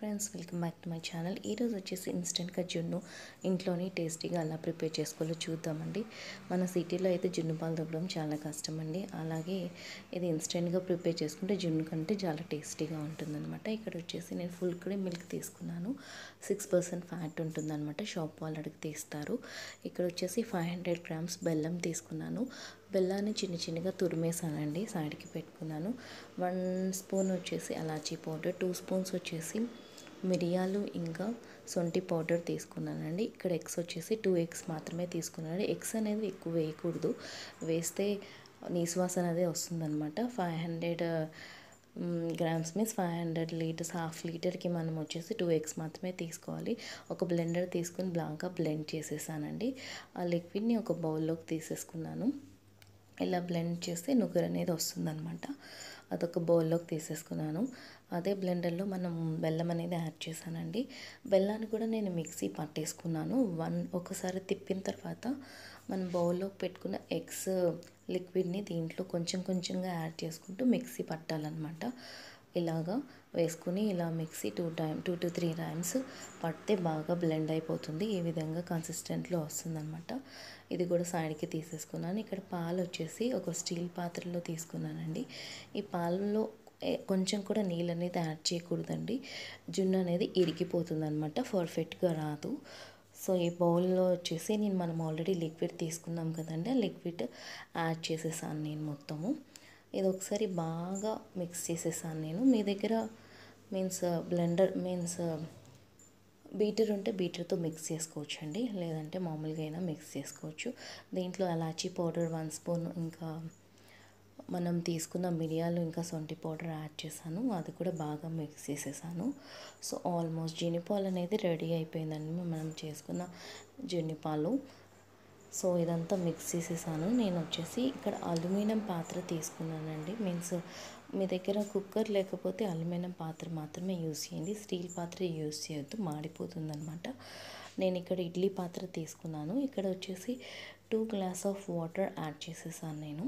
friends welcome back to my channel ఈరోజు వచ్చేసి ఇన్స్టెంట్గా జున్ను ఇంట్లోనే టేస్టీగా అలా ప్రిపేర్ చేసుకోవాలో చూద్దామండి మన సిటీలో అయితే జున్ను పాలు దొరకడం చాలా కష్టం అండి అలాగే ఇది ఇన్స్టెంట్గా ప్రిపేర్ చేసుకుంటే జున్ను కంటే చాలా టేస్టీగా ఉంటుందన్నమాట ఇక్కడ వచ్చేసి నేను ఫుల్ క్రీమ్ మిల్క్ తీసుకున్నాను సిక్స్ పర్సెంట్ ఫ్యాట్ ఉంటుందన్నమాట షాప్ వాళ్ళు అడిగి తీస్తారు ఇక్కడ వచ్చేసి ఫైవ్ హండ్రెడ్ గ్రామ్స్ బెల్లం తీసుకున్నాను బెల్లాన్ని చిన్న చిన్నగా తురిమేసానండి సైడ్కి పెట్టుకున్నాను వన్ స్పూన్ వచ్చేసి అలాచీ పౌడర్ టూ స్పూన్స్ వచ్చేసి మిరియాలు ఇంకా సొంటి పౌడర్ తీసుకున్నానండి ఇక్కడ ఎగ్స్ వచ్చేసి టూ ఎగ్స్ మాత్రమే తీసుకున్నాను ఎగ్స్ అనేది ఎక్కువ వేయకూడదు వేస్తే నీసువాసన అనేది వస్తుందన్నమాట five hundred grams means five hundred litres half లీటర్కి మనం వచ్చేసి టూ ఎగ్స్ మాత్రమే తీసుకోవాలి ఒక బ్లెండర్ తీసుకుని బ్లాక్గా బ్లెండ్ చేసేసానండి ఆ లిక్విడ్ని ఒక బౌల్లోకి తీసేసుకున్నాను ఇలా బ్లెండ్ చేస్తే నుగ్గురు అనేది వస్తుందన్నమాట అదొక బౌల్లోకి తీసేసుకున్నాను అదే బ్లెండర్లో మనం బెల్లం అనేది యాడ్ చేశానండి బెల్లాన్ని కూడా నేను మిక్సీ పట్టేసుకున్నాను వన్ ఒకసారి తిప్పిన తర్వాత మనం బౌల్లోకి పెట్టుకున్న ఎగ్స్ లిక్విడ్ని దీంట్లో కొంచెం కొంచెంగా యాడ్ చేసుకుంటూ మిక్సీ పట్టాలన్నమాట ఇలాగా వేసుకుని ఇలా mixie two time two to three times పడితే బాగా బ్లెండ్ అయిపోతుంది ఈ విధంగా కన్సిస్టెంట్లో వస్తుందన్నమాట ఇది కూడా సైడ్కి తీసేసుకున్నాను ఇక్కడ పాలు వచ్చేసి ఒక స్టీల్ పాత్రలో తీసుకున్నానండి ఈ పాలలో కొంచెం కూడా నీళ్ళు అనేది యాడ్ చేయకూడదండి జున్ను అనేది ఇరిగిపోతుంది అనమాట పర్ఫెక్ట్గా రాదు సో ఈ బౌల్లో వచ్చేసి నేను మనం ఆల్రెడీ లిక్విడ్ తీసుకున్నాం కదండి ఆ లిక్విడ్ యాడ్ చేసేసాను నేను మొత్తము ఇది ఒకసారి బాగా మిక్స్ చేసేసాను నేను మీ దగ్గర మీన్స్ బ్లెండర్ మీన్స్ బీటర్ ఉంటే బీటర్తో మిక్స్ చేసుకోవచ్చు అండి లేదంటే మామూలుగా అయినా మిక్స్ చేసుకోవచ్చు దీంట్లో అలాచీ పౌడర్ వన్ స్పూన్ ఇంకా మనం తీసుకున్న మిరియాలు ఇంకా సొంటి పౌడర్ యాడ్ చేశాను అది కూడా బాగా మిక్స్ చేసేసాను సో ఆల్మోస్ట్ జీనిపాలు అనేది రెడీ అయిపోయిందండి మనం చేసుకున్న జీనిపాలు సో ఇదంతా మిక్స్ చేసేసాను నేను వచ్చేసి ఇక్కడ అల్యూమినియం పాత్ర తీసుకున్నానండి మీన్స్ మీ దగ్గర కుక్కర్ లేకపోతే అల్యూమినియం పాత్ర మాత్రమే యూస్ చేయండి స్టీల్ పాత్ర యూస్ చేయొద్దు మాడిపోతుందనమాట నేను ఇక్కడ ఇడ్లీ పాత్ర తీసుకున్నాను ఇక్కడ వచ్చేసి two glass of water add చేసేసాను నేను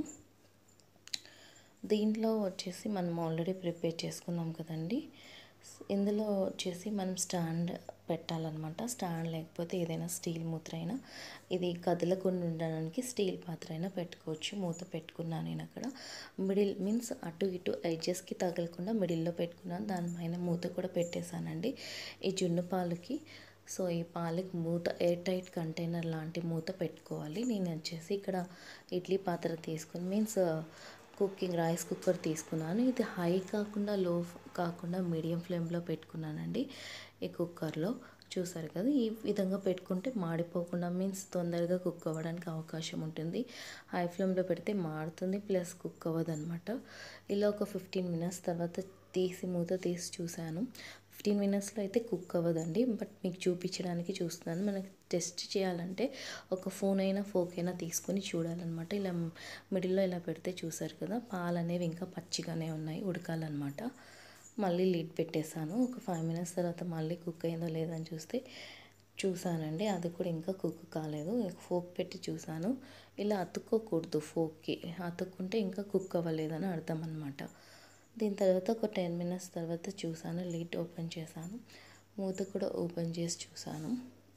దీంట్లో వచ్చేసి మనం ఆల్రెడీ ప్రిపేర్ చేసుకున్నాం కదండి ఇందులో వచ్చేసి మనం స్టాండ్ పెట్టాలన్నమాట స్టాండ్ లేకపోతే ఏదైనా స్టీల్ మూత్ర అయినా ఇది కదలకుండా ఉండడానికి స్టీల్ పాత్ర అయినా పెట్టుకోవచ్చు మూత పెట్టుకున్నాను నేను అక్కడ మిడిల్ మీన్స్ అటు ఇటు ఎడ్జెస్కి తగలకుండా మిడిల్లో పెట్టుకున్నాను దానిపైన మూత కూడా పెట్టేశానండి ఈ జున్ను పాలకి సో ఈ పాలకి మూత ఎయిర్ టైట్ కంటైనర్ లాంటి మూత పెట్టుకోవాలి నేను వచ్చేసి ఇక్కడ ఇడ్లీ పాత్ర తీసుకుని మీన్స్ కుకింగ్ రైస్ కుక్కర్ తీసుకున్నాను ఇది హై కాకుండా లో కాకుండా మీడియం ఫ్లేమ్లో పెట్టుకున్నానండి ఈ కుక్కర్లో చూసారు కదా ఈ విధంగా పెట్టుకుంటే మాడిపోకుండా మీన్స్ తొందరగా కుక్ అవ్వడానికి అవకాశం ఉంటుంది హై ఫ్లేమ్లో పెడితే మాడుతుంది ప్లస్ కుక్ అవ్వదు అనమాట ఇలా ఒక ఫిఫ్టీన్ మినిట్స్ తర్వాత తీసి మూత తీసి చూశాను ఫిఫ్టీన్ మినిట్స్లో అయితే కుక్ అవ్వదండి బట్ మీకు చూపించడానికి చూస్తున్నాను మనకి టెస్ట్ చేయాలంటే ఒక ఫోన్ అయినా ఫోక్ అయినా తీసుకొని చూడాలన్నమాట ఇలా మిడిల్లో ఇలా పెడితే చూసారు కదా పాలు అనేవి ఇంకా పచ్చిగానే ఉన్నాయి ఉడకాలన్నమాట మళ్ళీ లీడ్ పెట్టేశాను ఒక ఫైవ్ మినిట్స్ తర్వాత మళ్ళీ కుక్ అయిందో లేదని చూస్తే చూసానండి అది కూడా ఇంకా కుక్ కాలేదు ఫోక్ పెట్టి చూసాను ఇలా అతుక్కోకూడదు ఫోక్కి అతుక్కుంటే ఇంకా కుక్ అవ్వలేదని అర్థం అనమాట దీని తర్వాత ఒక టెన్ మినిట్స్ తర్వాత చూసాను లీడ్ ఓపెన్ చేశాను మూత కూడా ఓపెన్ చేసి చూసాను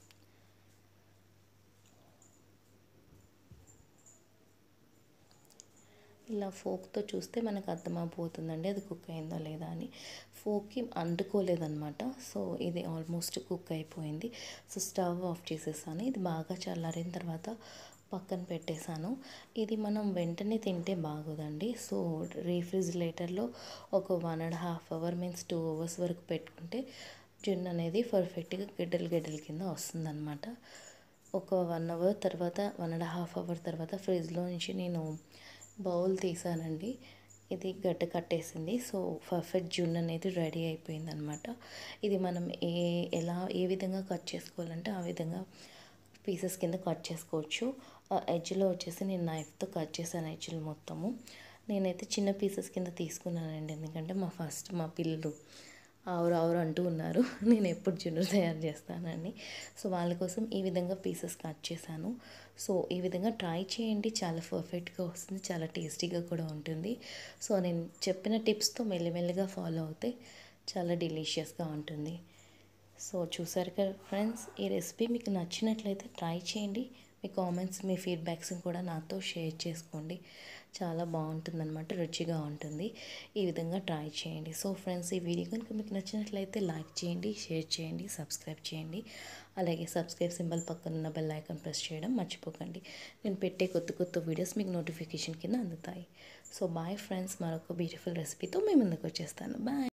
ఇలా ఫోక్తో చూస్తే మనకు అర్థమైపోతుందండి అది కుక్ అయిందా లేదా అని ఫోక్కి అంటుకోలేదన్నమాట సో ఇది ఆల్మోస్ట్ కుక్ అయిపోయింది సో స్టవ్ ఆఫ్ చేసేసాను ఇది బాగా చల్లారిన తర్వాత పక్కన పెట్టేశాను ఇది మనం వెంటనే తింటే బాగోదండి సో రీఫ్రిజిరేటర్లో ఒక one and half hour means two hours వరకు పెట్టుకుంటే జున్ను అనేది పర్ఫెక్ట్గా గిడ్డలు గిడ్డల కింద వస్తుందన్నమాట ఒక వన్ అవర్ తర్వాత వన్ అండ్ హాఫ్ అవర్ తర్వాత ఫ్రిడ్జ్లో నుంచి నేను బౌల్ తీసానండి ఇది గడ్డ కట్టేసింది సో పర్ఫెక్ట్ జున్ అనేది రెడీ అయిపోయింది అనమాట ఇది మనం ఏ ఎలా ఏ విధంగా కట్ చేసుకోవాలంటే ఆ విధంగా పీసెస్ కింద కట్ చేసుకోవచ్చు ఎడ్జ్లో వచ్చేసి నేను నైఫ్తో కట్ చేశాను ఎడ్జ్లు మొత్తము నేనైతే చిన్న పీసెస్ కింద తీసుకున్నానండి ఎందుకంటే మా ఫస్ట్ మా పిల్లలు ఆవురు ఆవురు అంటూ ఉన్నారు నేను ఎప్పుడు జున్ను తయారు చేస్తానని సో వాళ్ళ కోసం ఈ విధంగా పీసెస్ కట్ చేశాను సో ఈ విధంగా ట్రై చేయండి చాలా పర్ఫెక్ట్గా వస్తుంది చాలా టేస్టీగా కూడా ఉంటుంది సో నేను చెప్పిన టిప్స్తో మెల్లిమెల్లిగా ఫాలో అవుతే చాలా డెలిషియస్గా ఉంటుంది సో చూసారు కదా ఫ్రెండ్స్ ఈ రెసిపీ మీకు నచ్చినట్లయితే ట్రై చేయండి మీ కామెంట్స్ మీ ఫీడ్బ్యాక్స్ కూడా నాతో షేర్ చేసుకోండి చాలా బాగుంటుందన్నమాట రుచిగా ఉంటుంది ఈ విధంగా ట్రై చేయండి సో ఫ్రెండ్స్ ఈ వీడియో కనుక మీకు నచ్చినట్లయితే లైక్ చేయండి షేర్ చేయండి సబ్స్క్రైబ్ చేయండి అలాగే సబ్స్క్రైబ్ సింబల్ పక్కన ఉన్న బెల్ ఐకాన్ ప్రెస్ చేయడం మర్చిపోకండి నేను పెట్టే కొత్త కొత్త వీడియోస్ మీకు నోటిఫికేషన్ కింద అందుతాయి సో బాయ్ ఫ్రెండ్స్ మరొక బ్యూటిఫుల్ రెసిపీతో మీ ముందుకు వచ్చేస్తాను బాయ్